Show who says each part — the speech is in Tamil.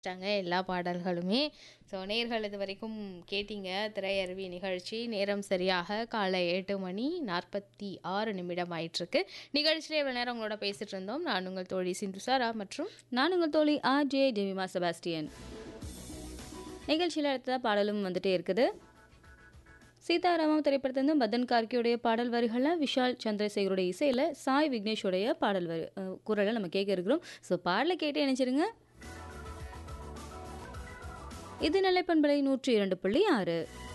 Speaker 1: ட்டாங்க எல்லா பாடல்களுமே. ஸோ நேயர்கள் இதுவரைக்கும் கேட்டீங்க திரையருவி நிகழ்ச்சி. நேரம் சரியாக காலை 8 மணி 46 நிமிடம் ஆயிட்டிருக்கு. நிகழ்ச்சியில இவ்வளோ நேரம் உங்களோட பேசிட்டு இருந்தோம். நான் உங்கள் தோழி சிந்து சாரா மற்றும்
Speaker 2: நான் உங்கள் தோழி ஆர்ஜே ஜெமிமா செபாஸ்டியன் நிகழ்ச்சியில் அடுத்த பாடலும் வந்துட்டே இருக்குது சீதாராமம் திரைப்படத்திலிருந்து மதன் கார்கியுடைய பாடல் வரிகளில் விஷால் சந்திரசேகருடைய இசையில் சாய் விக்னேஷோடைய பாடல் வரி அஹ், குரலை நம்ம கேட்க இருக்கிறோம் ஸோ பாடலை கேட்டு நினைச்சிருங்க இது நிலைப்பண்பலை நூற்றி இரண்டு புள்ளி ஆறு